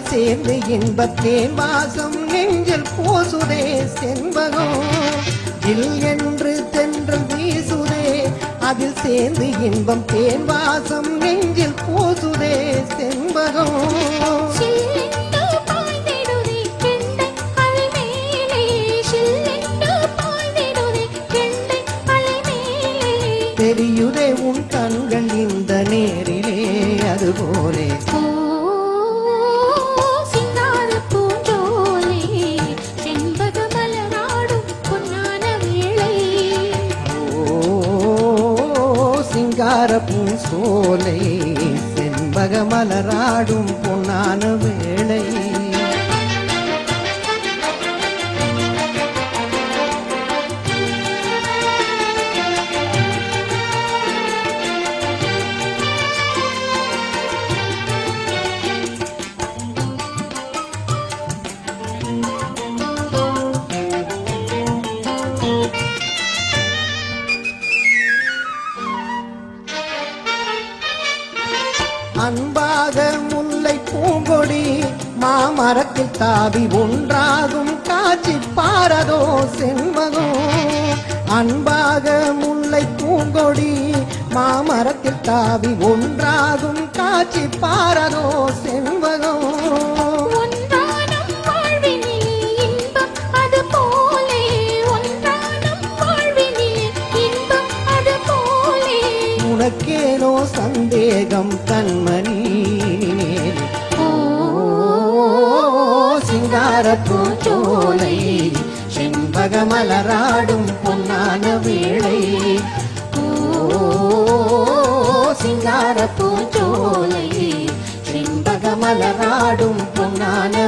சேர்ந்து இன்பத்தேன் வாசம் நெஞ்சில் பூசுதே செண்பகம் இல் என்று தென்றல் வீசுதே அதில் சேர்ந்து இன்பம் தேன் வாசம் நெஞ்சில் பூசுதே செண்பகம் சில்லென்று பாய்ந்திடுதே கெண்டை அலை மேலே சில்லென்று பாய்ந்திடுதே கெண்டை அலை மேலே தெரியுதே உன் கண்கள் இந்த நேரிலே அதுபோலே ஓ சிங்கார பூஞ்சோலை செண்பக மலராடும் பொன்னான வேளை ஓ சிங்கார பூசோலை செண்பக மலராடும் பொன்னான வேளை அன்பாக முல்லை பூங்கொடி மாமரத்தில் தாவி ஒன்றாகும் காட்சி பாரதோ செண்பகம் அன்பாக முல்லை பூங்கொடி மாமரத்தில் தாவி ஒன்றாகும் காட்சி பாரதோ செண்பகம் ஒன்றானம் வாழ்வினில் இன்பம் அது போலே ஒன்றானம் வாழ்வினில் இன்பம் அது போலே உனக்கேனோ சந்தேகம் கண்மணி ஓ சிங்கார பூஞ்சோலை செண்பக மலராடும் பொன்னான வேளை ஓ சிங்கார பூஞ்சோலை செண்பக மலராடும் பொன்னான